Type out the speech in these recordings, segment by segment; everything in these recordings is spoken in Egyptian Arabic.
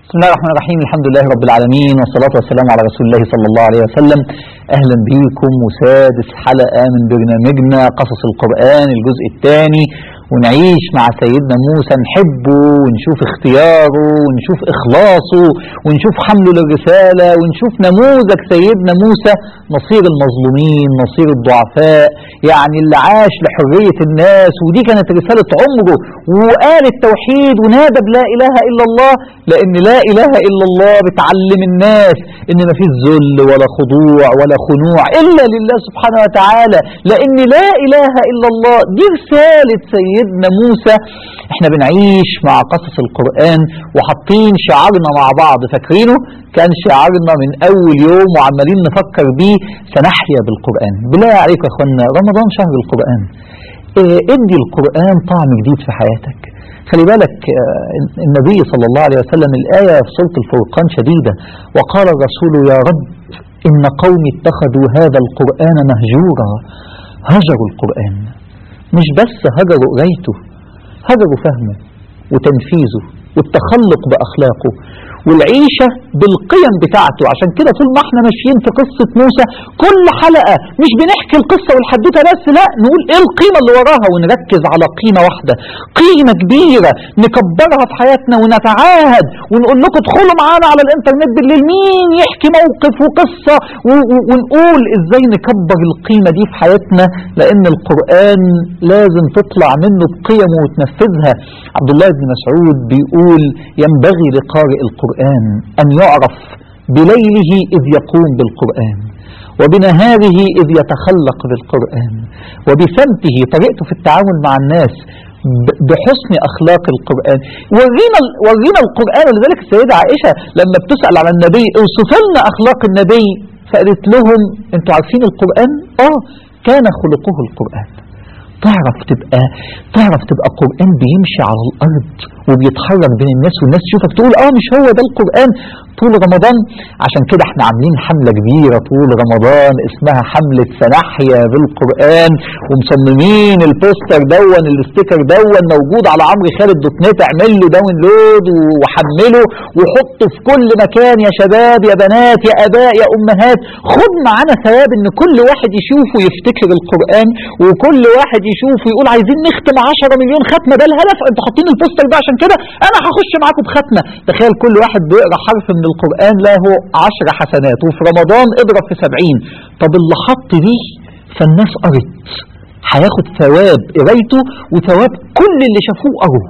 بسم الله الرحمن الرحيم الحمد لله رب العالمين والصلاة والسلام على رسول الله صلى الله عليه وسلم أهلا بكم وسادس حلقة من برنامجنا قصص القرآن الجزء الثاني ونعيش مع سيدنا موسى نحبه ونشوف اختياره ونشوف إخلاصه ونشوف حمله للرسالة ونشوف نموذج سيدنا موسى نصير المظلومين نصير الضعفاء يعني اللي عاش لحرية الناس ودي كانت رسالة عمره وقال التوحيد ونادى بلا إله إلا الله لأن لا إله إلا الله بتعلم الناس إن ما فيش ذل ولا خضوع ولا خنوع إلا لله سبحانه وتعالى لأن لا إله إلا الله دي رسالة سيدنا موسى احنا بنعيش مع قصص القرآن وحاطين شعارنا مع بعض فاكرينه كان شعارنا من أول يوم وعمالين نفكر بيه سنحيا بالقرآن بالله عليكم يا أخوانا رمضان شهر القرآن اه ادي القرآن طعم جديد في حياتك خلي بالك النبي صلى الله عليه وسلم الآية في سورة الفرقان شديدة وقال الرسول يا رب إن قومي اتخذوا هذا القرآن مهجورا هجروا القرآن مش بس هجروا قرايته هجروا فهمه وتنفيذه والتخلق بأخلاقه والعيشة بالقيم بتاعته عشان كده طول ما احنا ماشيين في قصة موسى كل حلقة مش بنحكي القصة والحدوتة بس لا نقول ايه القيمة اللي وراها ونركز على قيمة واحدة قيمة كبيرة نكبرها في حياتنا ونتعاهد ونقول لكم ادخلوا معانا على الانترنت بالليل مين يحكي موقف وقصة ونقول ازاي نكبر القيمة دي في حياتنا لان القرآن لازم تطلع منه بقيمه وتنفذها عبد الله بن مسعود بيقول ينبغي لقارئ القرآن القرآن أن يعرف بليله إذ يقوم بالقرآن وبنهاره إذ يتخلق بالقرآن وبسمته طريقته في التعامل مع الناس بحسن أخلاق القرآن ورينا, ورينا القرآن لذلك السيدة عائشة لما بتسأل على النبي اوصف لنا أخلاق النبي فقالت لهم انتوا عارفين القرآن اه كان خلقه القرآن تعرف تبقى تعرف تبقى قرآن بيمشي على الأرض وبيتحرك بين الناس والناس تشوفك تقول اه مش هو ده القرآن طول رمضان عشان كده احنا عاملين حملة كبيرة طول رمضان اسمها حملة سنحيا بالقرآن ومصممين البوستر دون الاستيكر دون موجود على عمرو خالد دوت نت اعمل له داونلود وحمله وحطه في كل مكان يا شباب يا بنات يا اباء يا امهات خد معانا ثواب ان كل واحد يشوفه يفتكر القرآن وكل واحد يشوفه يقول عايزين نختم 10 مليون ختمة ده الهدف انتوا حاطين البوستر ده عشان كده انا هخش معاكم بختمة تخيل كل واحد بيقرا حرف من القرآن له عشر حسنات وفي رمضان اضرب في سبعين طب اللي حط دي فالناس قرت هياخد ثواب قرايته وثواب كل اللي شافوه قروه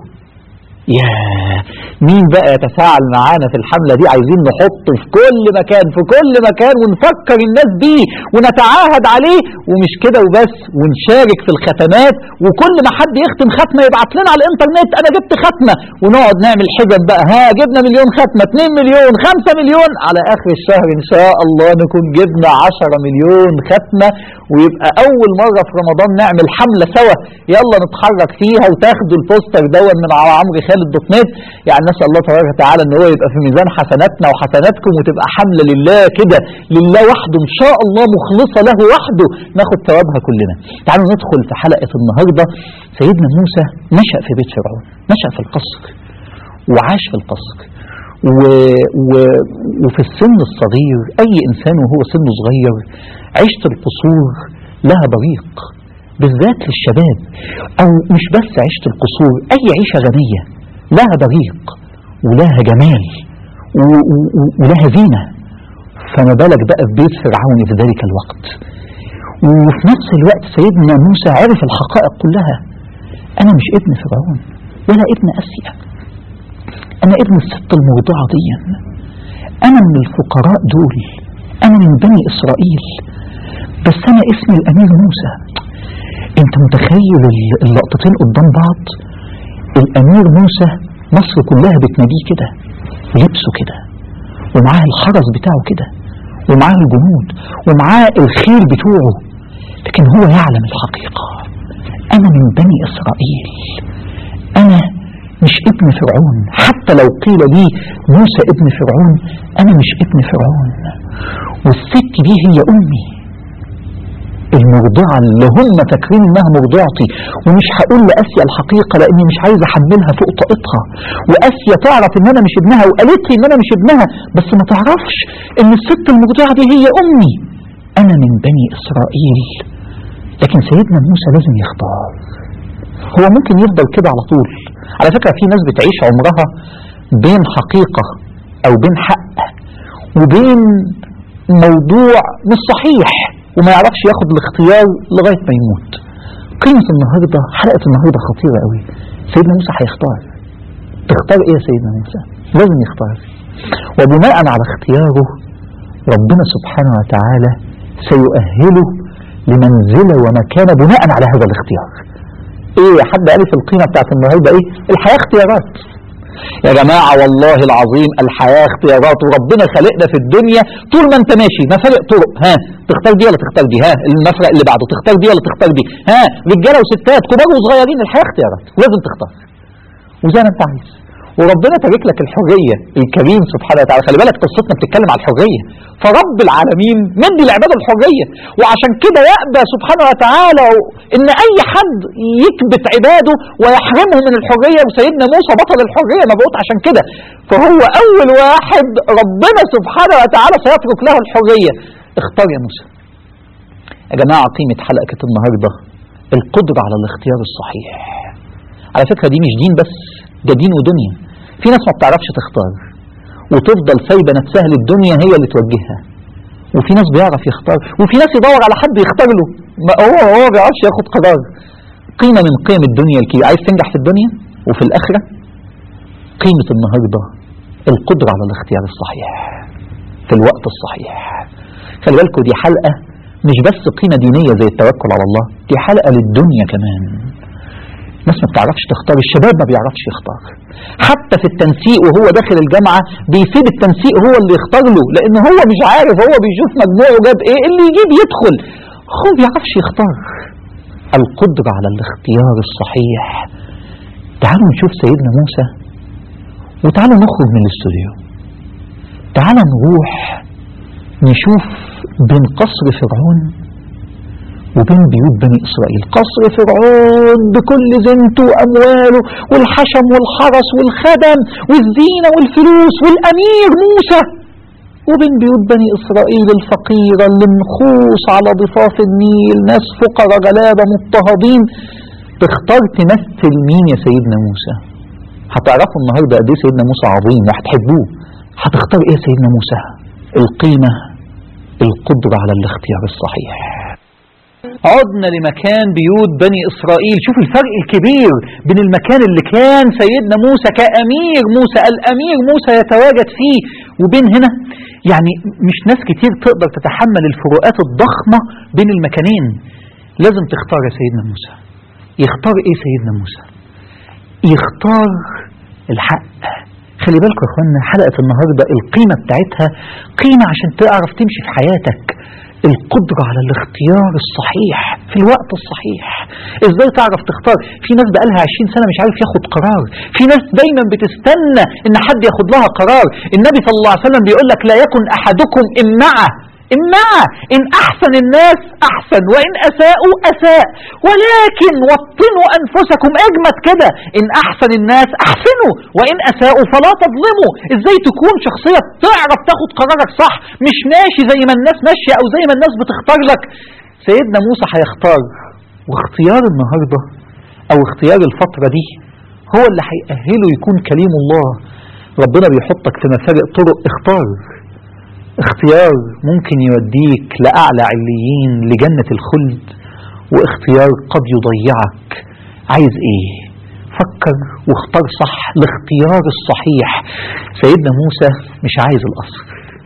يا مين بقى يتفاعل معانا في الحملة دي عايزين نحطه في كل مكان في كل مكان ونفكر الناس بيه ونتعاهد عليه ومش كده وبس ونشارك في الختمات وكل ما حد يختم ختمة يبعت لنا على الانترنت انا جبت ختمة ونقعد نعمل حجج بقى ها جبنا مليون ختمة 2 مليون 5 مليون على اخر الشهر ان شاء الله نكون جبنا 10 مليون ختمة ويبقى اول مرة في رمضان نعمل حملة سوا يلا نتحرك فيها وتاخدوا البوستر دون من على عمرو خالد دوت نت يعني نسال الله تبارك وتعالى ان هو يبقى في ميزان حسناتنا وحسناتكم وتبقى حمله لله كده لله وحده ان شاء الله مخلصه له وحده ناخد ثوابها كلنا. تعالوا ندخل في حلقه النهارده سيدنا موسى نشا في بيت فرعون، نشا في القصر وعاش في القصر. و... و... وفي السن الصغير اي انسان وهو سنه صغير عيشه القصور لها بريق بالذات للشباب او مش بس عيشه القصور اي عيشه غنيه لها بريق ولها جمال ولها زينة فما بالك بقى في بيت فرعون في ذلك الوقت وفي نفس الوقت سيدنا موسى عرف الحقائق كلها أنا مش ابن فرعون ولا ابن أسيا أنا ابن الست المرضعة دي أنا من الفقراء دول أنا من بني إسرائيل بس أنا اسمي الأمير موسى أنت متخيل اللقطتين قدام بعض الأمير موسى مصر كلها بتناديه كده ولبسه كده ومعاه الحرس بتاعه كده ومعاه الجنود ومعاه الخيل بتوعه لكن هو يعلم الحقيقة أنا من بني إسرائيل أنا مش ابن فرعون حتى لو قيل لي موسى ابن فرعون أنا مش ابن فرعون والست دي هي أمي المرضعة اللي هم فاكرين انها مرضعتي ومش هقول لاسيا الحقيقة لاني مش عايز احملها فوق طاقتها واسيا تعرف ان انا مش ابنها وقالت لي ان انا مش ابنها بس ما تعرفش ان الست المرضعة دي هي امي انا من بني اسرائيل لكن سيدنا موسى لازم يختار هو ممكن يفضل كده على طول على فكرة في ناس بتعيش عمرها بين حقيقة او بين حق وبين موضوع مش صحيح وما يعرفش ياخد الاختيار لغاية ما يموت قيمة النهاردة حلقة النهاردة خطيرة قوي سيدنا موسى هيختار تختار ايه يا سيدنا موسى لازم يختار وبناء على اختياره ربنا سبحانه وتعالى سيؤهله لمنزلة ومكانة بناء على هذا الاختيار ايه حد قال في القيمة بتاعت النهاردة ايه الحياة اختيارات يا جماعة والله العظيم الحياة اختيارات وربنا خلقنا في الدنيا طول ما انت ماشي مفارق طرق ها تختار دي ولا تختار دي ها المفرق اللي بعده تختار دي ولا تختار دي ها رجالة وستات كبار وصغيرين الحياة اختيارات لازم تختار وزي ما انت عايز وربنا تارك لك الحرية الكريم سبحانه وتعالى خلي بالك قصتنا بتتكلم على الحرية فرب العالمين مدي العباد الحرية وعشان كده يأبى سبحانه وتعالى ان اي حد يكبت عباده ويحرمهم من الحرية وسيدنا موسى بطل الحرية مبعوث عشان كده فهو اول واحد ربنا سبحانه وتعالى سيترك له الحرية اختار يا موسى يا جماعة قيمة حلقة النهاردة القدرة على الاختيار الصحيح على فكرة دي مش دين بس ده دين ودنيا في ناس ما بتعرفش تختار وتفضل سايبة نفسها للدنيا هي اللي توجهها وفي ناس بيعرف يختار وفي ناس يدور على حد يختار له ما هو هو ما بيعرفش ياخد قرار قيمة من قيم الدنيا الكبيرة عايز تنجح في الدنيا وفي الآخرة قيمة النهاردة القدرة على الاختيار الصحيح في الوقت الصحيح خلي بالكم دي حلقة مش بس قيمة دينية زي التوكل على الله دي حلقة للدنيا كمان ناس ما بتعرفش تختار الشباب ما بيعرفش يختار حتى في التنسيق وهو داخل الجامعة بيسيب التنسيق هو اللي يختار له لان هو مش عارف هو بيشوف مجموعه جاب ايه اللي يجيب يدخل هو ما بيعرفش يختار القدرة على الاختيار الصحيح تعالوا نشوف سيدنا موسى وتعالوا نخرج من الاستوديو تعالوا نروح نشوف بين قصر فرعون وبين بيوت بني إسرائيل قصر فرعون بكل زينته وأمواله والحشم والحرس والخدم والزينة والفلوس والأمير موسى وبين بيوت بني إسرائيل الفقيرة اللي منخوص على ضفاف النيل ناس فقراء غلابة مضطهدين تختار تمثل مين يا سيدنا موسى هتعرفوا النهاردة قد ايه سيدنا موسى عظيم وهتحبوه هتختار ايه سيدنا موسى القيمة القدرة على الاختيار الصحيح عدنا لمكان بيوت بني إسرائيل شوف الفرق الكبير بين المكان اللي كان سيدنا موسى كأمير موسى الأمير موسى يتواجد فيه وبين هنا يعني مش ناس كتير تقدر تتحمل الفروقات الضخمة بين المكانين لازم تختار يا سيدنا موسى يختار ايه سيدنا موسى يختار الحق خلي بالكم يا اخوانا حلقة النهاردة القيمة بتاعتها قيمة عشان تعرف تمشي في حياتك القدرة على الاختيار الصحيح في الوقت الصحيح ازاي تعرف تختار في ناس بقالها 20 سنة مش عارف ياخد قرار في ناس دايما بتستنى ان حد ياخد لها قرار النبي صلى الله عليه وسلم بيقول لك لا يكن احدكم امعة امعة ان احسن الناس احسن وان اساءوا اساء ولكن وطنوا انفسكم اجمد كده ان احسن الناس احسنوا وان اساءوا فلا تظلموا ازاي تكون شخصية تعرف تاخد قرارك صح مش ماشي زي ما الناس ماشية او زي ما الناس بتختار لك سيدنا موسى هيختار واختيار النهاردة او اختيار الفترة دي هو اللي هيأهله يكون كليم الله ربنا بيحطك في مفارق طرق اختار اختيار ممكن يوديك لأعلى عليين لجنة الخلد واختيار قد يضيعك عايز ايه فكر واختار صح الاختيار الصحيح سيدنا موسى مش عايز القصر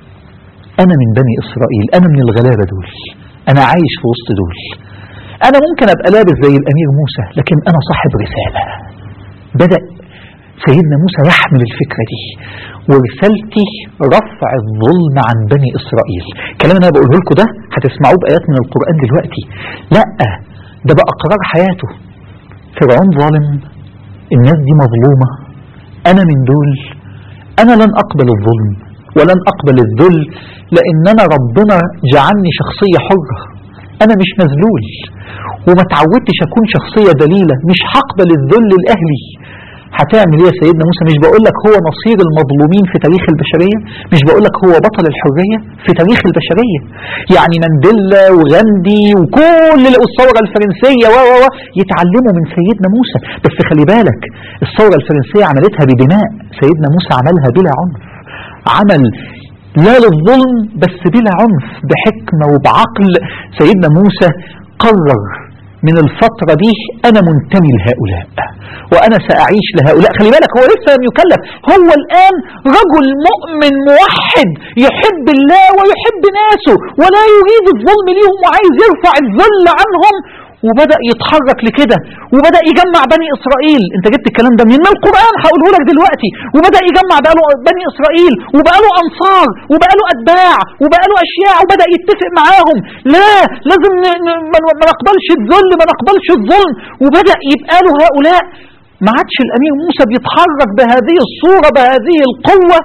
انا من بني اسرائيل انا من الغلابة دول انا عايش في وسط دول انا ممكن ابقى لابس زي الامير موسى لكن انا صاحب رسالة بدأ سيدنا موسى يحمل الفكرة دي ورسالتي رفع الظلم عن بني إسرائيل الكلام اللي أنا بقوله لكم ده هتسمعوه بآيات من القرآن دلوقتي لا ده بقى قرار حياته فرعون ظالم الناس دي مظلومة أنا من دول أنا لن أقبل الظلم ولن أقبل الذل لأن أنا ربنا جعلني شخصية حرة انا مش مذلول وما تعودتش اكون شخصية دليلة مش هقبل الذل الاهلي هتعمل ايه يا سيدنا موسى مش بقول لك هو نصير المظلومين في تاريخ البشرية مش بقول لك هو بطل الحرية في تاريخ البشرية يعني مانديلا وغاندي وكل الثورة الفرنسية و و يتعلموا من سيدنا موسى بس خلي بالك الثورة الفرنسية عملتها بدماء سيدنا موسى عملها بلا عنف عمل لا للظلم بس بلا عنف بحكمة وبعقل سيدنا موسى قرر من الفترة دي أنا منتمي لهؤلاء وأنا سأعيش لهؤلاء خلي بالك هو لسه لم يكلف هو الآن رجل مؤمن موحد يحب الله ويحب ناسه ولا يريد الظلم ليهم وعايز يرفع الذل عنهم وبدأ يتحرك لكده وبدأ يجمع بني إسرائيل انت جبت الكلام ده منين من القرآن هقوله لك دلوقتي وبدأ يجمع بقى له بني إسرائيل وبقى له أنصار وبقى له أتباع وبقى له أشياء وبدأ يتفق معاهم لا لازم ما نقبلش الذل ما نقبلش الظلم وبدأ يبقى له هؤلاء ما عادش الأمير موسى بيتحرك بهذه الصورة بهذه القوة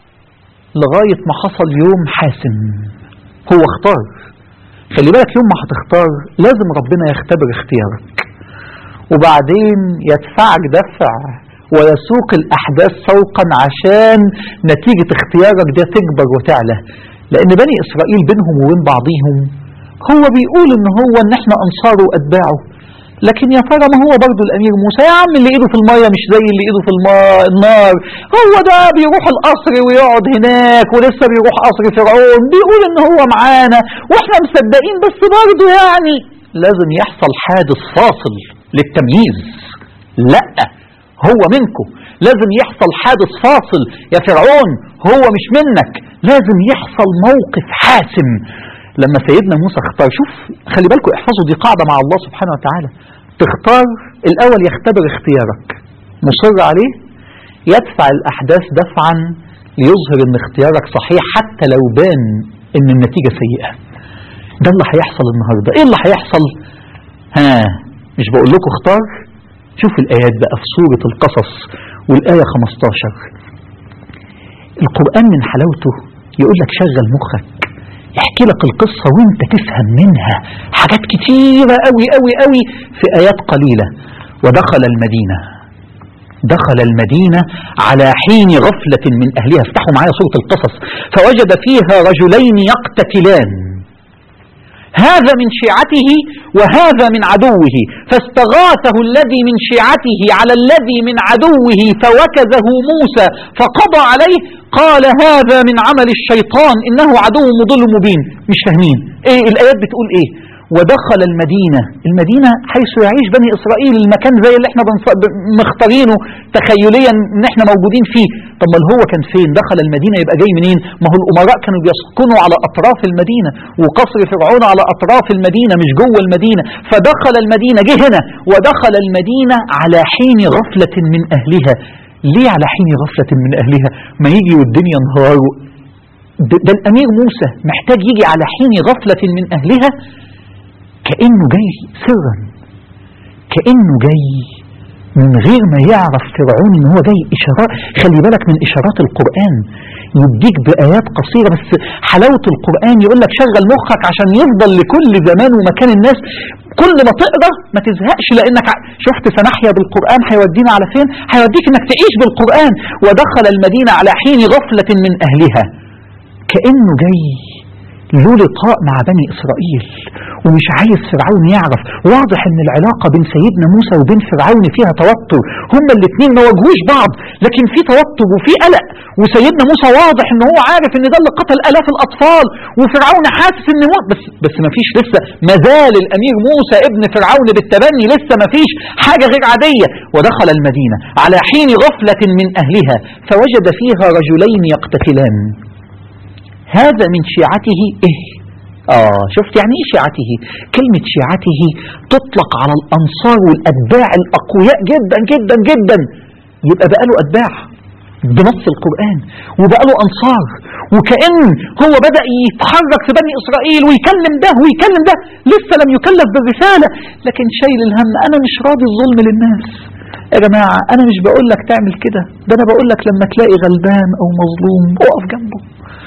لغاية ما حصل يوم حاسم هو اختار خلي بالك يوم ما هتختار لازم ربنا يختبر اختيارك وبعدين يدفعك دفع ويسوق الأحداث سوقا عشان نتيجة اختيارك ده تكبر وتعلى لأن بني إسرائيل بينهم وبين بعضهم هو بيقول ان هو ان احنا انصاره واتباعه لكن يا ترى ما هو برضه الامير موسى يا عم اللي ايده في الميه مش زي اللي ايده في النار هو ده بيروح القصر ويقعد هناك ولسه بيروح قصر فرعون بيقول ان هو معانا واحنا مصدقين بس برضه يعني لازم يحصل حادث فاصل للتمييز لا هو منكم لازم يحصل حادث فاصل يا فرعون هو مش منك لازم يحصل موقف حاسم لما سيدنا موسى اختار شوف خلي بالكم احفظوا دي قاعدة مع الله سبحانه وتعالى تختار الأول يختبر اختيارك مصر عليه يدفع الأحداث دفعا ليظهر ان اختيارك صحيح حتى لو بان ان النتيجة سيئة ده اللي هيحصل النهاردة ايه اللي هيحصل ها مش بقول لكم اختار شوف الآيات بقى في سورة القصص والآية 15 القرآن من حلاوته يقول لك شغل مخك يحكي لك القصة وانت تفهم منها حاجات كتيرة قوي قوي قوي في آيات قليلة ودخل المدينة دخل المدينة على حين غفلة من أهلها افتحوا معايا سورة القصص فوجد فيها رجلين يقتتلان هذا من شيعته وهذا من عدوه فاستغاثه الذي من شيعته على الذي من عدوه فوكزه موسى فقضى عليه قال هذا من عمل الشيطان إنه عدو مضل مبين مش فاهمين ايه الآيات بتقول ايه ودخل المدينة المدينة حيث يعيش بني إسرائيل المكان زي اللي احنا مختارينه تخيليا ان احنا موجودين فيه طب ما هو كان فين دخل المدينة يبقى جاي منين ما هو الأمراء كانوا بيسكنوا على أطراف المدينة وقصر فرعون على أطراف المدينة مش جوه المدينة فدخل المدينة جه هنا ودخل المدينة على حين غفلة من أهلها ليه على حين غفلة من أهلها ما يجي والدنيا نهار ده, ده الأمير موسى محتاج يجي على حين غفلة من أهلها كأنه جاي سرا كأنه جاي من غير ما يعرف فرعون ان هو جاي اشارات خلي بالك من اشارات القرآن يديك بآيات قصيرة بس حلاوة القرآن يقول لك شغل مخك عشان يفضل لكل زمان ومكان الناس كل ما تقرا ما تزهقش لانك شفت سنحيا بالقرآن هيودينا على فين هيوديك انك تعيش بالقرآن ودخل المدينة على حين غفلة من اهلها كأنه جاي له لقاء مع بني إسرائيل ومش عايز فرعون يعرف واضح ان العلاقة بين سيدنا موسى وبين فرعون فيها توتر هما الاثنين ما واجهوش بعض لكن في توتر وفي قلق وسيدنا موسى واضح ان هو عارف ان ده اللي قتل الاف الاطفال وفرعون حاسس ان هو بس بس ما فيش لسه ما زال الامير موسى ابن فرعون بالتبني لسه ما فيش حاجة غير عادية ودخل المدينة على حين غفلة من اهلها فوجد فيها رجلين يقتتلان هذا من شيعته إيه آه شفت يعني إيه شيعته كلمة شيعته تطلق على الأنصار والأتباع الأقوياء جدا جدا جدا يبقى بقى له أتباع بنص القرآن وبقى له أنصار وكأن هو بدأ يتحرك في بني إسرائيل ويكلم ده ويكلم ده لسه لم يكلف بالرسالة لكن شايل الهم أنا مش راضي الظلم للناس يا جماعة أنا مش بقول لك تعمل كده ده أنا بقول لك لما تلاقي غلبان أو مظلوم اقف جنبه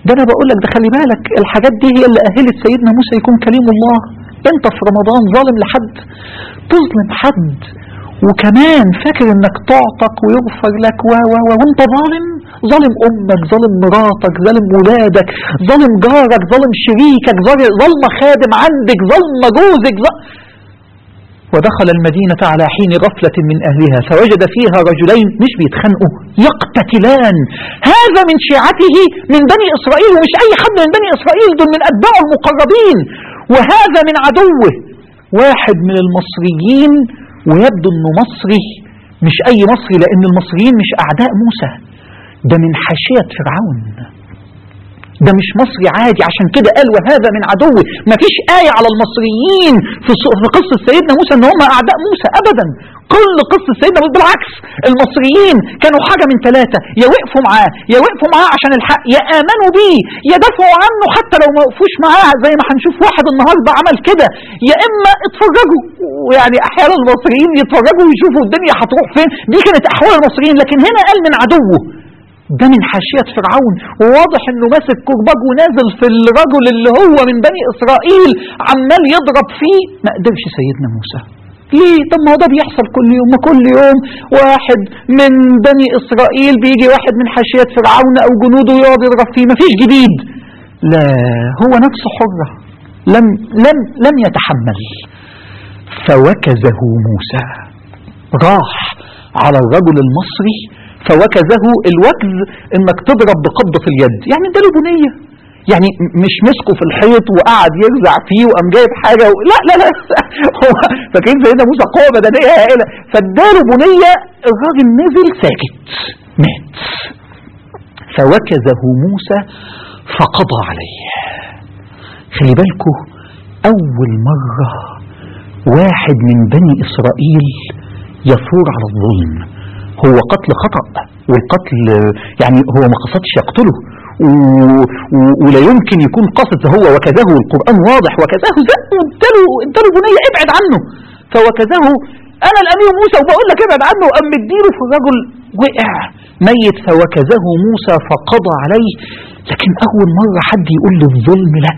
ده انا بقول لك ده خلي بالك الحاجات دي هي اللي اهلت سيدنا موسى يكون كليم الله انت في رمضان ظالم لحد تظلم حد وكمان فاكر انك تعتق ويغفر لك و و و وانت ظالم ظالم امك ظالم مراتك ظالم ولادك ظالم جارك ظالم شريكك ظالم خادم عندك ظلم جوزك ظلم ودخل المدينة على حين غفلة من أهلها فوجد فيها رجلين مش بيتخانقوا يقتتلان هذا من شيعته من بني إسرائيل ومش أي حد من بني إسرائيل دول من أتباعه المقربين وهذا من عدوه واحد من المصريين ويبدو أنه مصري مش أي مصري لأن المصريين مش أعداء موسى ده من حاشية فرعون ده مش مصري عادي عشان كده قال وهذا من عدوه مفيش آية على المصريين في في قصة سيدنا موسى ان هم أعداء موسى أبدا كل قصة سيدنا موسى بالعكس المصريين كانوا حاجة من ثلاثة يا وقفوا معاه يا وقفوا معاه عشان الحق يا آمنوا بيه يا دافعوا عنه حتى لو ما وقفوش معاه زي ما هنشوف واحد النهاردة عمل كده يا إما اتفرجوا يعني أحيانا المصريين يتفرجوا ويشوفوا الدنيا هتروح فين دي كانت أحوال المصريين لكن هنا قال من عدوه ده من حاشية فرعون وواضح انه ماسك كرباج ونازل في الرجل اللي هو من بني اسرائيل عمال يضرب فيه ما قدرش سيدنا موسى ليه طب ما هو ده بيحصل كل يوم ما كل يوم واحد من بني اسرائيل بيجي واحد من حاشية فرعون او جنوده يقعد يضرب فيه مفيش جديد لا هو نفسه حرة لم لم لم يتحمل فوكزه موسى راح على الرجل المصري فوكزه الوكز انك تضرب بقبضة اليد يعني اداله بنية يعني مش مسكه في الحيط وقعد يرزع فيه وقام جايب حاجة و... لا لا لا هو فاكرين سيدنا موسى قوة بدنية هائلة فاداله بنية الراجل نزل ساكت مات فوكزه موسى فقضى عليه خلي بالكم أول مرة واحد من بني إسرائيل يثور على الظلم هو قتل خطأ والقتل يعني هو ما قصدش يقتله و... و... ولا يمكن يكون قصد هو وكذاه القرآن واضح وكذاه زق واداله اداله بنية ابعد عنه فوكذاه انا الامير موسى وبقول لك ابعد عنه وقام مديله في الرجل وقع ميت فوكذه موسى فقضى عليه لكن اول مرة حد يقول للظلم لا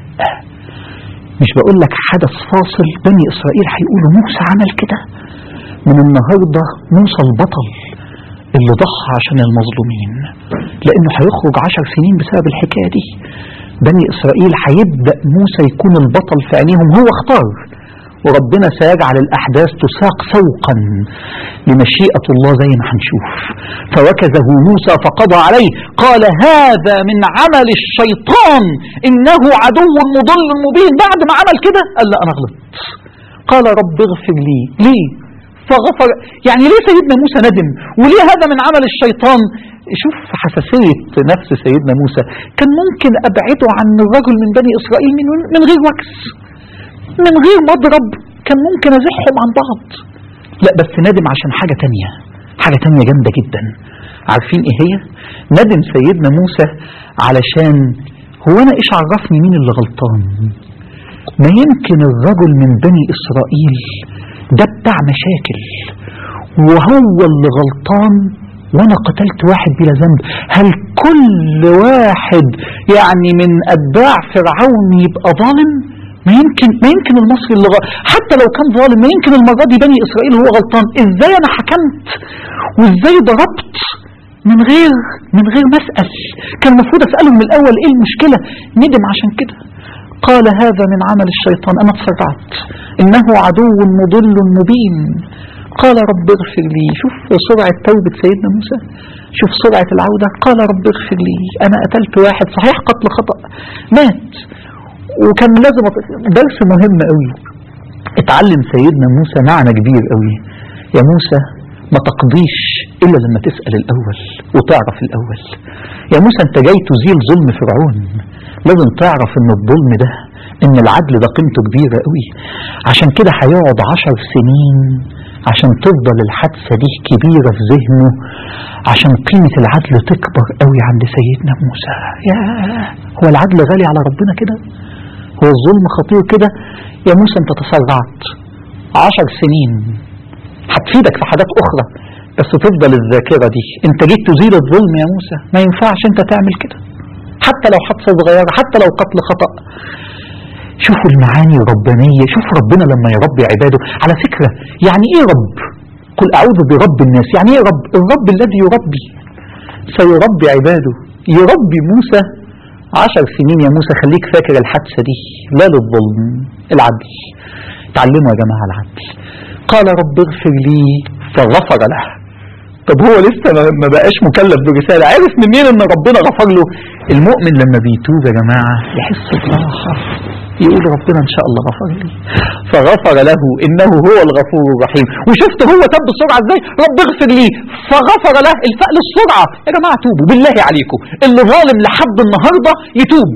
مش بقول لك حدث فاصل بني اسرائيل هيقولوا موسى عمل كده من النهاردة موسى البطل اللي ضحى عشان المظلومين لانه هيخرج عشر سنين بسبب الحكاية دي بني اسرائيل هيبدأ موسى يكون البطل في عينيهم هو اختار وربنا سيجعل الأحداث تساق سوقا لمشيئة الله زي ما هنشوف فوكزه موسى فقضى عليه قال هذا من عمل الشيطان إنه عدو مضل مبين بعد ما عمل كده قال لا أنا غلطت قال رب اغفر لي ليه فغفر يعني ليه سيدنا موسى ندم وليه هذا من عمل الشيطان شوف حساسية نفس سيدنا موسى كان ممكن أبعده عن الرجل من بني إسرائيل من, من غير وكس من غير مضرب كان ممكن أزحهم عن بعض لا بس ندم عشان حاجة تانية حاجة تانية جامدة جدا عارفين ايه هي ندم سيدنا موسى علشان هو انا ايش عرفني مين اللي غلطان ما يمكن الرجل من بني اسرائيل ده بتاع مشاكل وهو اللي غلطان وانا قتلت واحد بلا ذنب هل كل واحد يعني من اتباع فرعون يبقى ظالم ما يمكن ما يمكن المصري اللي غلط حتى لو كان ظالم ما يمكن المره دي بني اسرائيل هو غلطان ازاي انا حكمت وازاي ضربت من غير من غير ما اسال كان المفروض اساله من الاول ايه المشكله ندم عشان كده قال هذا من عمل الشيطان انا تسرعت انه عدو مضل مبين قال رب اغفر لي شوف سرعة توبة سيدنا موسى شوف سرعة العودة قال رب اغفر لي أنا قتلت واحد صحيح قتل خطأ مات وكان لازم درس مهم قوي اتعلم سيدنا موسى معنى كبير قوي يا موسى ما تقضيش إلا لما تسأل الأول وتعرف الأول يا موسى أنت جاي تزيل ظلم فرعون لازم تعرف أن الظلم ده أن العدل ده قيمته كبيرة قوي عشان كده هيقعد عشر سنين عشان تفضل الحادثة دي كبيرة في ذهنه عشان قيمة العدل تكبر قوي عند سيدنا موسى يا هو العدل غالي على ربنا كده هو الظلم خطير كده يا موسى انت تسرعت عشر سنين هتفيدك في حاجات اخرى بس تفضل الذاكرة دي انت جيت تزيل الظلم يا موسى ما ينفعش انت تعمل كده حتى لو حادثة صغيرة حتى لو قتل خطأ شوفوا المعاني الربانية شوف ربنا لما يربي عباده على فكرة يعني ايه رب قل اعوذ برب الناس يعني ايه رب الرب الذي يربي سيربي عباده يربي موسى عشر سنين يا موسى خليك فاكر الحادثة دي لا للظلم العدل تعلموا يا جماعة العدل قال رب اغفر لي فغفر له طب هو لسه ما بقاش مكلف برسالة عرف منين ان ربنا غفر له المؤمن لما بيتوب يا جماعة يحس براحة يقول ربنا ان شاء الله غفر لي فغفر له انه هو الغفور الرحيم وشفت هو تاب بسرعه ازاي رب اغفر لي فغفر له الفأل السرعه يا جماعه توبوا بالله عليكم اللي ظالم لحد النهارده يتوب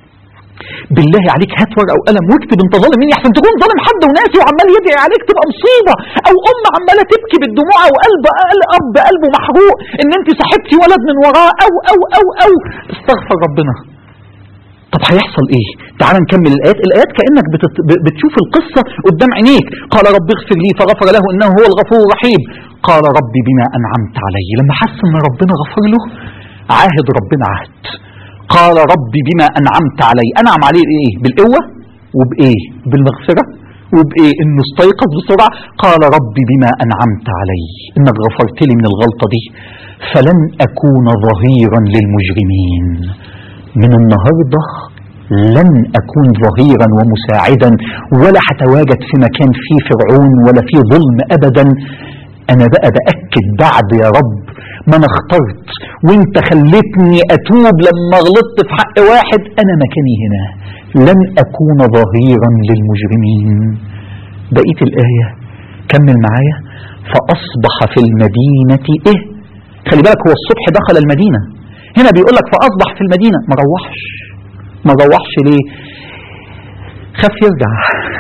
بالله عليك هات ورقه وقلم واكتب انت ظالم مين احسن تكون ظالم حد وناسي وعمال يدعي عليك تبقى مصيبه او ام عماله تبكي بالدموع او قلب اب قلبه محروق ان انت صاحبتي ولد من وراه او او او او استغفر ربنا طب هيحصل ايه تعال نكمل الايات الايات كانك بتت... بتشوف القصه قدام عينيك قال رب اغفر لي فغفر له انه هو الغفور الرحيم قال ربي بما انعمت علي لما حس ان ربنا غفر له عاهد ربنا عهد قال ربي بما انعمت علي انعم عليه ايه بالقوه وبايه بالمغفره وبايه انه استيقظ بسرعه قال ربي بما انعمت علي انك غفرت لي من الغلطه دي فلن اكون ظهيرا للمجرمين من النهارده لن اكون ظهيرا ومساعدا ولا هتواجد في مكان فيه فرعون ولا فيه ظلم ابدا انا بقى باكد بعد يا رب ما انا اخترت وانت خلتني اتوب لما غلطت في حق واحد انا مكاني هنا لن اكون ظهيرا للمجرمين بقيه الايه كمل معايا فاصبح في المدينه ايه خلي بالك هو الصبح دخل المدينه هنا بيقول لك فاصبح في المدينه ما روحش ما روحش ليه خاف يرجع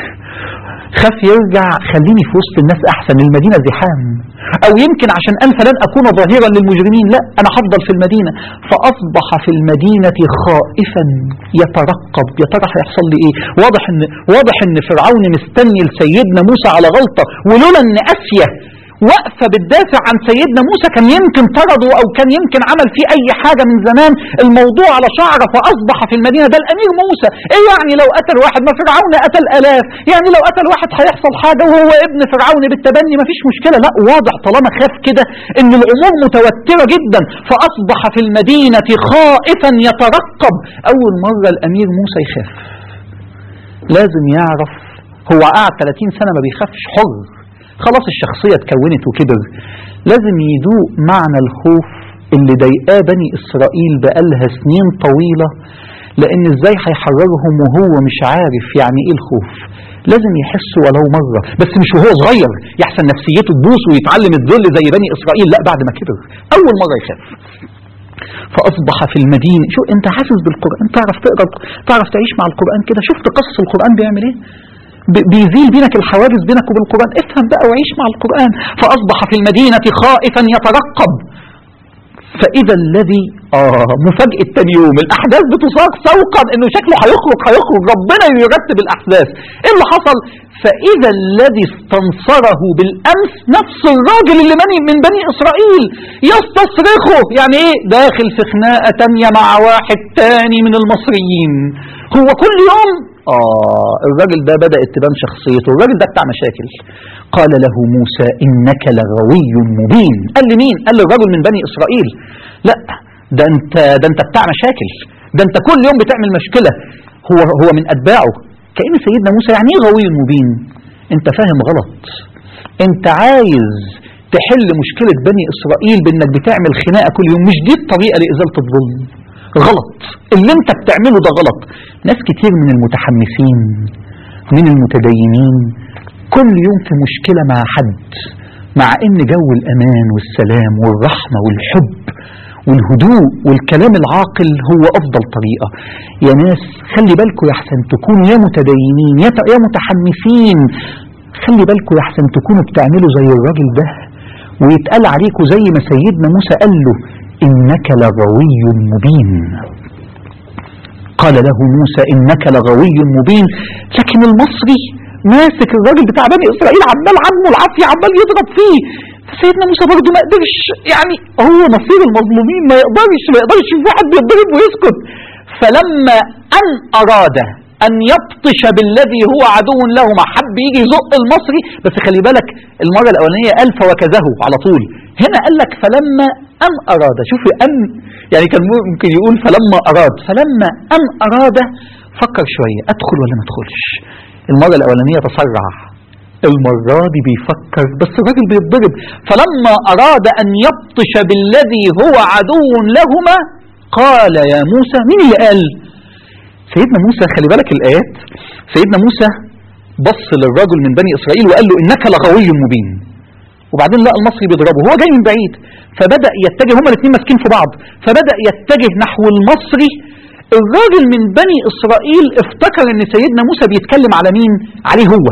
خاف يرجع خليني في وسط الناس احسن المدينه زحام او يمكن عشان قال فلن اكون ظهيرا للمجرمين لا انا هفضل في المدينه فاصبح في المدينه خائفا يترقب يا ترى هيحصل لي ايه واضح ان واضح ان فرعون مستني لسيدنا موسى على غلطه ولولا ان اسيا واقفه بتدافع عن سيدنا موسى كان يمكن طرده او كان يمكن عمل فيه اي حاجه من زمان الموضوع على شعره فاصبح في المدينه ده الامير موسى ايه يعني لو قتل واحد ما فرعون قتل الاف يعني لو قتل واحد هيحصل حاجه وهو ابن فرعون بالتبني ما فيش مشكله لا واضح طالما خاف كده ان الامور متوتره جدا فاصبح في المدينه خائفا يترقب اول مره الامير موسى يخاف لازم يعرف هو قعد 30 سنه ما بيخافش حر خلاص الشخصية اتكونت وكبر لازم يدوق معنى الخوف اللي ضايقاه بني إسرائيل بقالها سنين طويلة لأن إزاي هيحررهم وهو مش عارف يعني إيه الخوف لازم يحس ولو مرة بس مش وهو صغير يحسن نفسيته تبوس ويتعلم الذل زي بني إسرائيل لا بعد ما كبر أول مرة يخاف فأصبح في المدينة شو أنت حاسس بالقرآن تعرف تقرأ تعرف تعيش مع القرآن كده شفت قصص القرآن بيعمل إيه بيزيل بينك الحواجز بينك وبين القرآن افهم بقى وعيش مع القرآن فأصبح في المدينة خائفا يترقب فإذا الذي آه مفاجأة تاني يوم الأحداث بتساق سوقا إنه شكله هيخرج هيخرج ربنا يرتب الأحداث إيه اللي حصل؟ فإذا الذي استنصره بالأمس نفس الراجل اللي مني من بني إسرائيل يستصرخه يعني إيه؟ داخل في خناقة تانية مع واحد تاني من المصريين هو كل يوم آه الراجل ده بدأت تبان شخصيته الراجل ده بتاع مشاكل قال له موسى إنك لغوي مبين قال لي مين قال لي الرجل من بني إسرائيل لا ده أنت ده أنت بتاع مشاكل ده أنت كل يوم بتعمل مشكلة هو هو من أتباعه كأن سيدنا موسى يعني إيه غوي مبين أنت فاهم غلط أنت عايز تحل مشكلة بني إسرائيل بأنك بتعمل خناقة كل يوم مش دي الطريقة لإزالة الظلم غلط اللي انت بتعمله ده غلط ناس كتير من المتحمسين من المتدينين كل يوم في مشكلة مع حد مع ان جو الامان والسلام والرحمة والحب والهدوء والكلام العاقل هو افضل طريقة يا ناس خلي بالكم يا احسن تكونوا يا متدينين يا يا متحمسين خلي بالكم يا احسن تكونوا بتعملوا زي الراجل ده ويتقال عليكم زي ما سيدنا موسى قال له إنك لغوي مبين قال له موسى إنك لغوي مبين لكن المصري ماسك الراجل بتاع بني إسرائيل عمال عمه العافية عمال يضرب فيه سيدنا موسى برضه ما قدرش يعني هو نصير المظلومين ما يقدرش ما يقدرش يشوف واحد بيتضرب ويسكت فلما أن أراد أن يبطش بالذي هو عدو لهما حب يجي يزق المصري بس خلي بالك المرة الأولانية قال فوكزه على طول هنا قال لك فلما أن أراد شوفي أن يعني كان ممكن يقول فلما أراد فلما أن أراد فكر شوية أدخل ولا ما أدخلش المرة الأولانية تسرع المرة دي بيفكر بس الراجل بيتضرب فلما أراد أن يبطش بالذي هو عدو لهما قال يا موسى مين اللي قال سيدنا موسى خلي بالك الآيات سيدنا موسى بص للرجل من بني إسرائيل وقال له إنك لغوي مبين وبعدين لقى المصري بيضربه هو جاي من بعيد فبدأ يتجه هما الاثنين ماسكين في بعض فبدأ يتجه نحو المصري الراجل من بني إسرائيل افتكر ان سيدنا موسى بيتكلم على مين عليه هو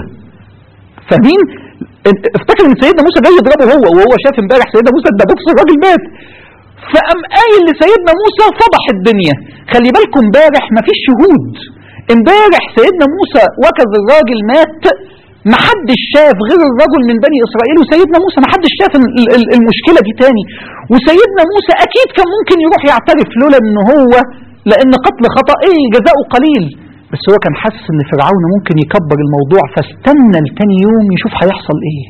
فاهمين افتكر ان سيدنا موسى جاي يضربه هو وهو شاف امبارح سيدنا موسى ده بص الراجل مات فقام قايل لسيدنا موسى فضح الدنيا خلي بالكم امبارح مفيش شهود امبارح سيدنا موسى وكذ الراجل مات محدش شاف غير الرجل من بني اسرائيل وسيدنا موسى محدش شاف ال- ال- المشكله دي تاني وسيدنا موسى اكيد كان ممكن يروح يعترف لولا ان هو لان قتل خطا ايه جزاؤه قليل بس هو كان حاسس ان فرعون ممكن يكبر الموضوع فاستنى لتاني يوم يشوف هيحصل ايه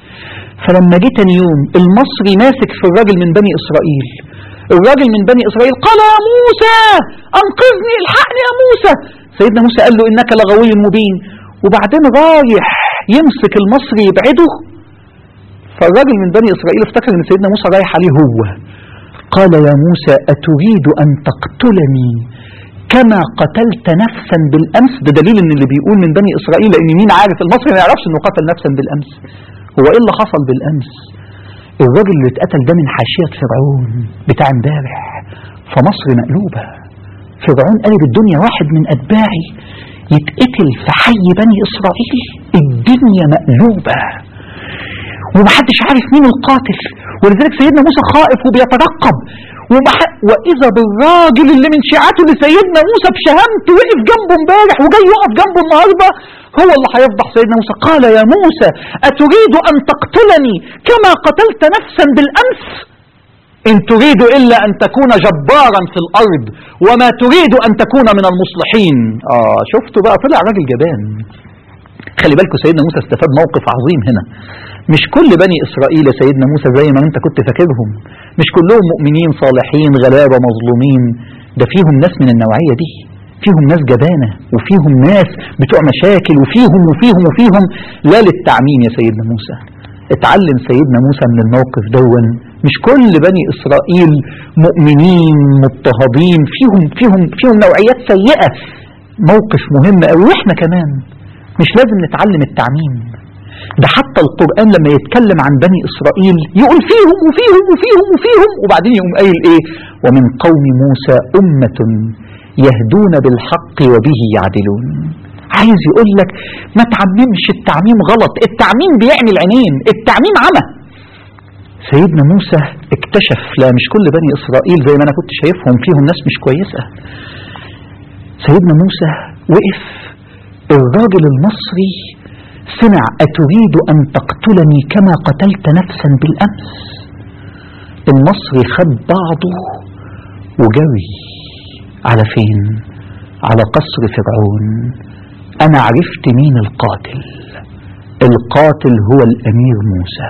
فلما جه تاني يوم المصري ماسك في الراجل من بني اسرائيل الراجل من بني اسرائيل قال يا موسى انقذني الحقني يا موسى سيدنا موسى قال له انك لغوي مبين وبعدين رايح يمسك المصري يبعده فالراجل من بني اسرائيل افتكر ان سيدنا موسى رايح عليه هو قال يا موسى اتريد ان تقتلني كما قتلت نفسا بالامس ده دليل ان اللي بيقول من بني اسرائيل لان مين عارف المصري ما يعرفش انه قتل نفسا بالامس هو ايه اللي حصل بالامس الراجل اللي اتقتل ده من حاشيه فرعون بتاع امبارح فمصر مقلوبه فرعون قلب الدنيا واحد من اتباعي يتقتل في حي بني اسرائيل الدنيا مقلوبه ومحدش عارف مين القاتل ولذلك سيدنا موسى خائف وبيترقب ومح... واذا بالراجل اللي من شيعته لسيدنا موسى بشهامته وقف جنبه امبارح وجاي يقف جنبه النهارده هو اللي هيفضح سيدنا موسى قال يا موسى اتريد ان تقتلني كما قتلت نفسا بالامس ان تريد الا ان تكون جبارا في الارض وما تريد ان تكون من المصلحين اه شفتوا بقى طلع راجل جبان خلي بالكم سيدنا موسى استفاد موقف عظيم هنا مش كل بني اسرائيل يا سيدنا موسى زي ما انت كنت فاكرهم مش كلهم مؤمنين صالحين غلابه مظلومين ده فيهم ناس من النوعيه دي فيهم ناس جبانه وفيهم ناس بتوع مشاكل وفيهم وفيهم وفيهم لا للتعميم يا سيدنا موسى اتعلم سيدنا موسى من الموقف دون مش كل بني اسرائيل مؤمنين مضطهدين فيهم فيهم فيهم نوعيات سيئه موقف مهم قوي واحنا كمان مش لازم نتعلم التعميم ده حتى القرآن لما يتكلم عن بني إسرائيل يقول فيهم وفيهم وفيهم وفيهم وبعدين يقوم قايل إيه ومن قوم موسى أمة يهدون بالحق وبه يعدلون عايز يقول لك ما تعممش التعميم غلط التعميم بيعمل عينين التعميم عمى سيدنا موسى اكتشف لا مش كل بني إسرائيل زي ما أنا كنت شايفهم فيهم ناس مش كويسة سيدنا موسى وقف الراجل المصري سمع أتريد أن تقتلني كما قتلت نفسا بالأمس المصري خد بعضه وجري على فين على قصر فرعون أنا عرفت مين القاتل القاتل هو الأمير موسى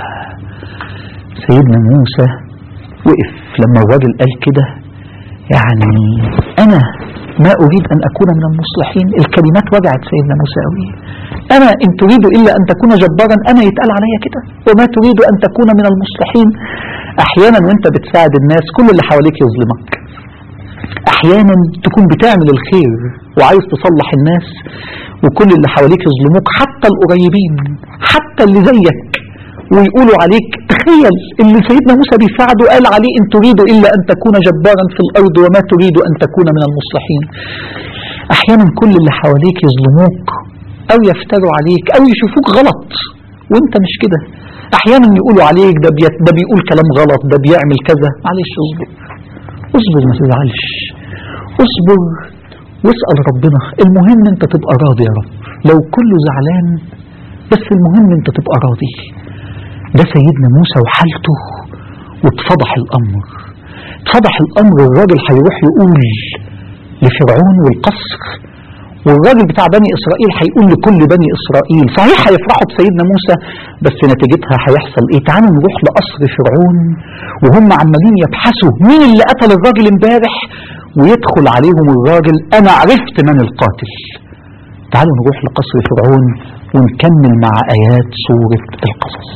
سيدنا موسى وقف لما الراجل قال كده يعني أنا ما أريد أن أكون من المصلحين الكلمات وجعت سيدنا موسى قوي أنا إن تريد إلا أن تكون جبارا أنا يتقال عليا كده وما تريد أن تكون من المصلحين أحيانا وأنت بتساعد الناس كل اللي حواليك يظلمك أحيانا تكون بتعمل الخير وعايز تصلح الناس وكل اللي حواليك يظلموك حتى القريبين حتى اللي زيك ويقولوا عليك تخيل اللي سيدنا موسى بيساعده قال عليه ان تريد الا ان تكون جبارا في الارض وما تريد ان تكون من المصلحين احيانا كل اللي حواليك يظلموك او يفتروا عليك او يشوفوك غلط وانت مش كده احيانا يقولوا عليك ده, بي... ده بيقول كلام غلط ده بيعمل كذا معلش اصبر اصبر ما تزعلش اصبر واسأل ربنا المهم انت تبقى راضي يا رب لو كله زعلان بس المهم انت تبقى راضي ده سيدنا موسى وحالته واتفضح الامر اتفضح الامر الراجل هيروح يقول لفرعون والقصر والراجل بتاع بني إسرائيل هيقول لكل بني إسرائيل صحيح هيفرحوا بسيدنا موسى بس نتيجتها هيحصل إيه تعالوا نروح لقصر فرعون وهم عمالين يبحثوا مين اللي قتل الراجل امبارح ويدخل عليهم الراجل أنا عرفت من القاتل تعالوا نروح لقصر فرعون ونكمل مع آيات سورة القصص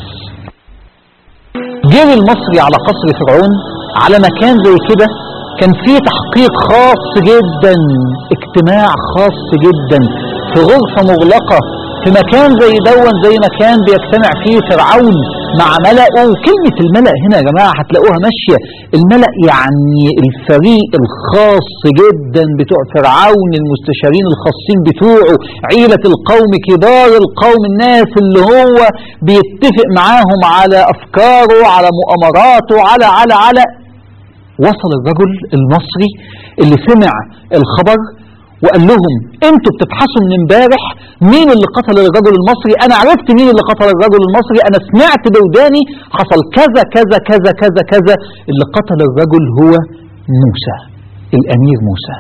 جري المصري على قصر فرعون على مكان زي كده كان فيه تحقيق خاص جدا اجتماع خاص جدا في غرفة مغلقة في مكان زي دون زي مكان بيجتمع فيه فرعون مع ملأه وكلمة الملأ هنا يا جماعة هتلاقوها ماشية الملأ يعني الفريق الخاص جدا بتوع فرعون المستشارين الخاصين بتوعه عيلة القوم كبار القوم الناس اللي هو بيتفق معاهم على أفكاره على مؤامراته على على على وصل الرجل المصري اللي سمع الخبر وقال لهم انتوا بتبحثوا من امبارح مين اللي قتل الرجل المصري انا عرفت مين اللي قتل الرجل المصري انا سمعت بوداني حصل كذا كذا كذا كذا كذا اللي قتل الرجل هو موسى الامير موسى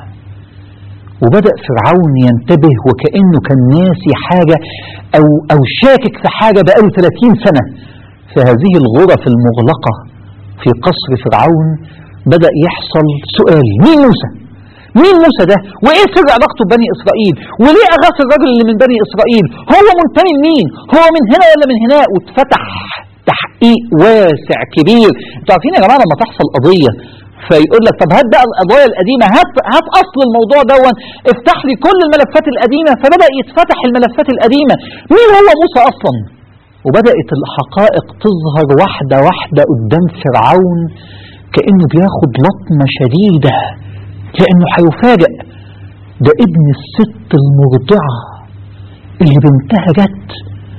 وبدأ فرعون ينتبه وكأنه كان ناسي حاجة أو, أو شاكك في حاجة بقاله 30 سنة في هذه الغرف المغلقة في قصر فرعون بدأ يحصل سؤال مين موسى مين موسى ده وايه سر علاقته ببني اسرائيل وليه اغاث الرجل اللي من بني اسرائيل هو منتمي لمين هو من هنا ولا من هنا واتفتح تحقيق واسع كبير انتوا عارفين يا جماعه لما تحصل قضيه فيقول لك طب هات بقى القضايا القديمه هات هات اصل الموضوع دون افتح لي كل الملفات القديمه فبدا يتفتح الملفات القديمه مين هو موسى اصلا وبدات الحقائق تظهر واحده واحده قدام فرعون كأنه بياخد لطمة شديدة كأنه هيفاجئ ده ابن الست المرضعة اللي بنتها جت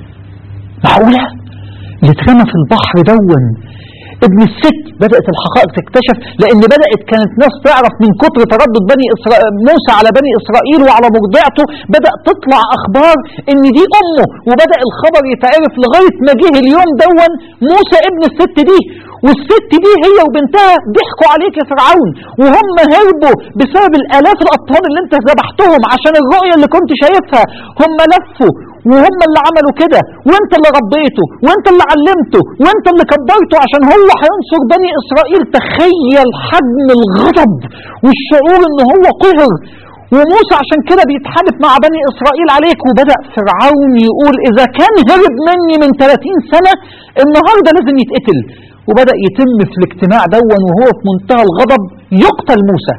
معقولة اللي اترمى في البحر دون ابن الست بدأت الحقائق تكتشف لأن بدأت كانت ناس تعرف من كتر تردد بني إسرائيل موسى على بني إسرائيل وعلى مرضعته بدأ تطلع أخبار إن دي أمه وبدأ الخبر يتعرف لغاية ما جه اليوم دون موسى ابن الست دي والست دي هي وبنتها ضحكوا عليك يا فرعون وهم هربوا بسبب الآلاف الأطفال اللي انت ذبحتهم عشان الرؤية اللي كنت شايفها هم لفوا وهم اللي عملوا كده وانت اللي ربيته وانت اللي علمته وانت اللي كبرته عشان هو هينصر بني اسرائيل تخيل حجم الغضب والشعور ان هو قهر وموسى عشان كده بيتحالف مع بني اسرائيل عليك وبدا فرعون يقول اذا كان هرب مني من 30 سنه النهارده لازم يتقتل وبدا يتم في الاجتماع دون وهو في منتهى الغضب يقتل موسى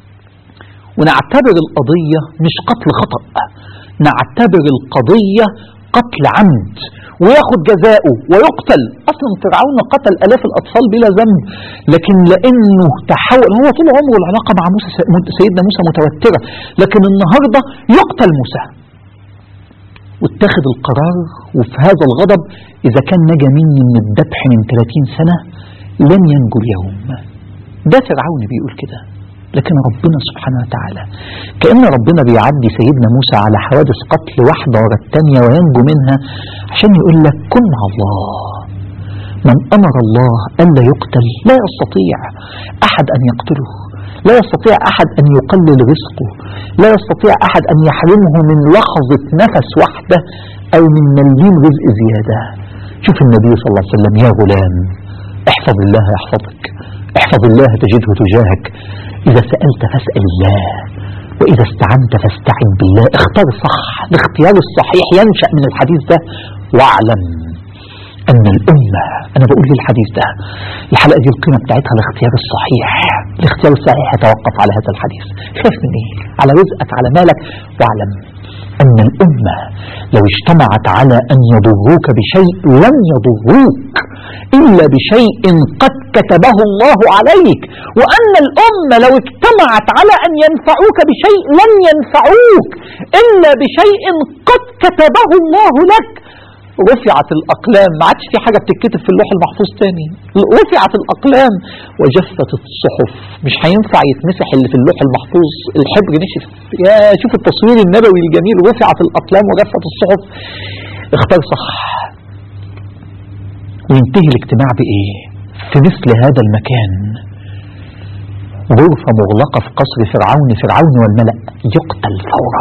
ونعتبر القضيه مش قتل خطأ نعتبر القضية قتل عمد وياخد جزاؤه ويقتل اصلا فرعون قتل الاف الاطفال بلا ذنب لكن لانه تحول هو طول عمره العلاقه مع موسى سيدنا موسى متوتره لكن النهارده يقتل موسى واتخذ القرار وفي هذا الغضب اذا كان نجا مني من الذبح من 30 سنه لن ينجو اليوم ده فرعون بيقول كده لكن ربنا سبحانه وتعالى كأن ربنا بيعدي سيدنا موسى على حوادث قتل واحدة ورا الثانية وينجو منها عشان يقول لك كن مع الله من أمر الله ألا يقتل لا يستطيع أحد أن يقتله لا يستطيع أحد أن يقلل رزقه لا يستطيع أحد أن يحرمه من لحظة نفس واحدة أو من مليم رزق زيادة شوف النبي صلى الله عليه وسلم يا غلام احفظ الله يحفظك احفظ الله تجده تجاهك إذا سألت فاسأل الله وإذا استعنت فاستعن بالله اختار صح الاختيار الصحيح ينشأ من الحديث ده واعلم أن الأمة أنا بقول لي الحديث ده الحلقة دي القيمة بتاعتها الاختيار الصحيح الاختيار الصحيح يتوقف على هذا الحديث خاف من إيه على رزقك على مالك واعلم أن الأمة لو اجتمعت على أن يضروك بشيء لن يضروك إلا بشيء قد كتبه الله عليك وأن الأمة لو اجتمعت على أن ينفعوك بشيء لن ينفعوك إلا بشيء قد كتبه الله لك رفعت الأقلام ما عادش في حاجة بتتكتب في اللوح المحفوظ تاني رفعت الأقلام وجفت الصحف مش هينفع يتمسح اللي في اللوح المحفوظ الحبر نشف يا شوف التصوير النبوي الجميل رفعت الأقلام وجفت الصحف اختار صح وينتهي الاجتماع بإيه في مثل هذا المكان غرفة مغلقة في قصر فرعون فرعون والملأ يقتل فورا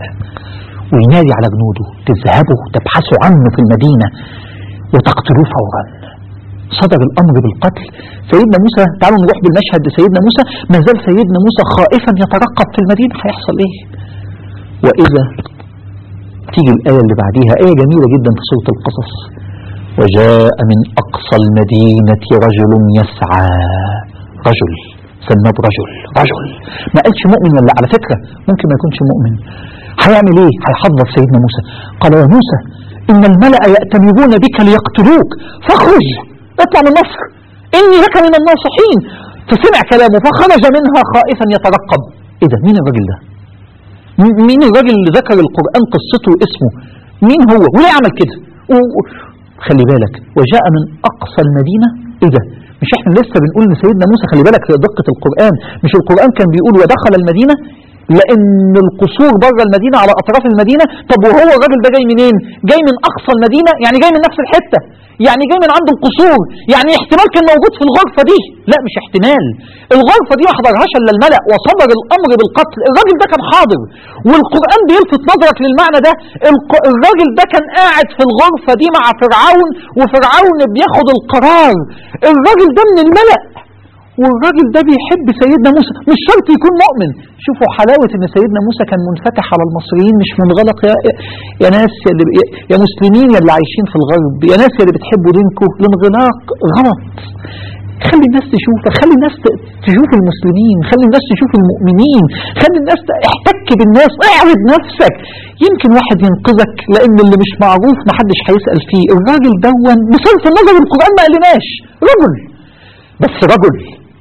وينادي على جنوده تذهبوا تبحثوا عنه في المدينة وتقتلوه فورا صدر الأمر بالقتل سيدنا موسى تعالوا نروح بالمشهد لسيدنا موسى ما زال سيدنا موسى خائفا يترقب في المدينة هيحصل ايه وإذا تيجي الآية اللي بعديها آية جميلة جدا في سورة القصص وجاء من أقصى المدينة رجل يسعى رجل سماه رجل رجل ما قالش مؤمن ولا على فكرة ممكن ما يكونش مؤمن هيعمل ايه هيحضر سيدنا موسى قال يا موسى إن الملأ يأتمرون بك ليقتلوك فاخرج اطلع من مصر إني لك من الناصحين فسمع كلامه فخرج منها خائفا يترقب ايه ده مين الراجل ده مين الراجل اللي ذكر القرآن قصته واسمه مين هو وليه عمل كده خلي بالك وجاء من أقصى المدينة ايه ده مش احنا لسه بنقول لسيدنا موسى خلي بالك دقة القرآن مش القرآن كان بيقول ودخل المدينة لان القصور بره المدينة على اطراف المدينة طب وهو الراجل ده جاي منين جاي من اقصى المدينة يعني جاي من نفس الحتة يعني جاي من عند القصور يعني احتمال كان موجود في الغرفة دي لا مش احتمال الغرفة دي ما حضرهاش الا الملأ وصدر الامر بالقتل الراجل ده كان حاضر والقرآن بيلفت نظرك للمعنى ده الراجل ده كان قاعد في الغرفة دي مع فرعون وفرعون بياخد القرار الراجل ده من الملأ والراجل ده بيحب سيدنا موسى مش شرط يكون مؤمن شوفوا حلاوة ان سيدنا موسى كان منفتح على المصريين مش منغلق يا, يا ناس يا, اللي يا مسلمين يا اللي عايشين في الغرب يا ناس يا اللي بتحبوا دينكم الانغلاق غلط خلي الناس تشوفك خلي الناس تشوف المسلمين خلي الناس تشوف المؤمنين خلي الناس احتك بالناس اعرض نفسك يمكن واحد ينقذك لان اللي مش معروف محدش هيسأل فيه الراجل دون بصرف النظر القرآن ما قالناش رجل بس رجل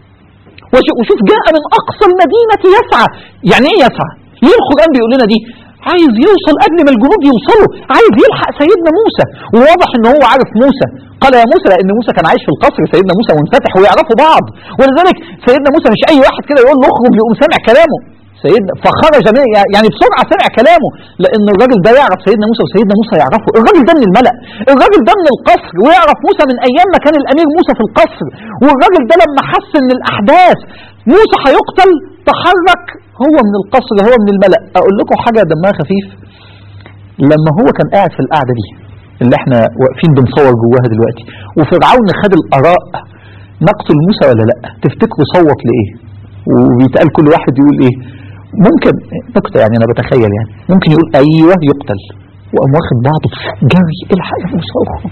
وشوف جاء من أقصى المدينة يسعى يعني إيه يسعى ليه القرآن بيقول لنا دي عايز يوصل قبل ما الجنود يوصلوا عايز يلحق سيدنا موسى وواضح ان هو عارف موسى قال يا موسى لان موسى كان عايش في القصر سيدنا موسى منفتح ويعرفوا بعض ولذلك سيدنا موسى مش اي واحد كده يقول له اخرج يقوم سامع كلامه سيدنا فخرج يعني بسرعة سمع كلامه لأن الراجل ده يعرف سيدنا موسى وسيدنا موسى يعرفه الراجل ده من الملأ الراجل ده من القصر ويعرف موسى من أيام ما كان الأمير موسى في القصر والراجل ده لما حس إن الأحداث موسى هيقتل تحرك هو من القصر هو من الملأ أقول لكم حاجة دمها خفيف لما هو كان قاعد في القعدة دي اللي احنا واقفين بنصور جواها دلوقتي وفرعون خد الآراء نقتل موسى ولا لا تفتكروا صوت لإيه وبيتقال كل واحد يقول ايه ممكن نكتة يعني انا بتخيل يعني ممكن يقول ايوه يقتل وقام واخد بعضه جري الحق يا موسى اخرج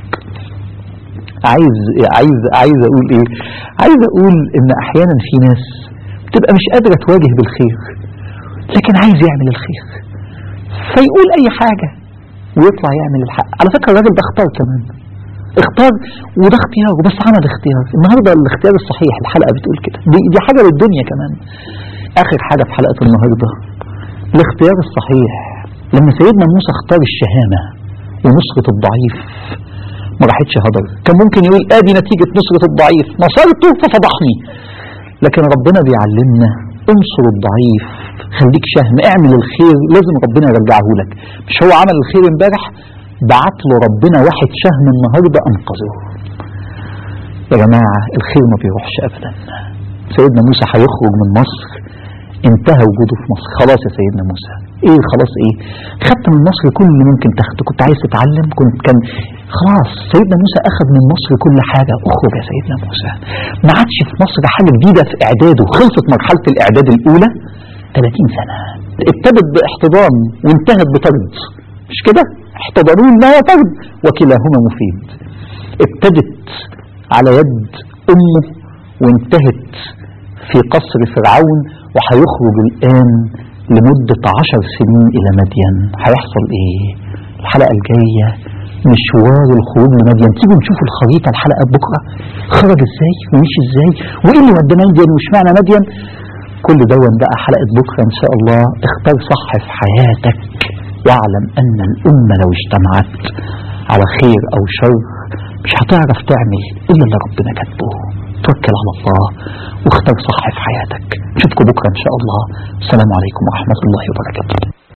عايز عايز عايز اقول ايه عايز اقول ان احيانا في ناس بتبقى مش قادرة تواجه بالخير لكن عايز يعمل الخير فيقول اي حاجة ويطلع يعمل الحق على فكرة الراجل ده اختار كمان اختار وده اختياره بس عمل اختيار النهاردة الاختيار الصحيح الحلقة بتقول كده دي, دي حاجة للدنيا كمان اخر حاجة في حلقة النهاردة الاختيار الصحيح لما سيدنا موسى اختار الشهامة ونصرة الضعيف ما راحتش هدر كان ممكن يقول ادي نتيجة نصرة الضعيف نصرته ففضحني لكن ربنا بيعلمنا انصر الضعيف خليك شهم اعمل الخير لازم ربنا يرجعه لك مش هو عمل الخير امبارح بعت له ربنا واحد شهم النهاردة انقذه يا جماعة الخير ما بيروحش ابدا سيدنا موسى هيخرج من مصر انتهى وجوده في مصر خلاص يا سيدنا موسى ايه خلاص ايه خدت من مصر كل اللي ممكن تاخده كنت عايز تتعلم كنت كان خلاص سيدنا موسى اخذ من مصر كل حاجة اخرج يا سيدنا موسى ما عادش في مصر حاجة جديدة في اعداده خلصت مرحلة الاعداد الاولى 30 سنة ابتدت باحتضان وانتهت بطرد مش كده احتضنون لا طرد وكلاهما مفيد ابتدت على يد امه وانتهت في قصر فرعون وهيخرج الآن لمدة عشر سنين إلى مدين هيحصل إيه الحلقة الجاية مشوار الخروج لمدين تيجوا نشوف الخريطة الحلقة بكرة خرج إزاي ومشي إزاي وإيه اللي ودى مدين وش معنى مدين كل دون بقى حلقة بكرة إن شاء الله اختار صح في حياتك واعلم أن الأمة لو اجتمعت على خير أو شر مش هتعرف تعمل إلا اللي ربنا كاتبه توكل على الله واختار صح في حياتك نشوفكم بكرة إن شاء الله السلام عليكم ورحمة الله وبركاته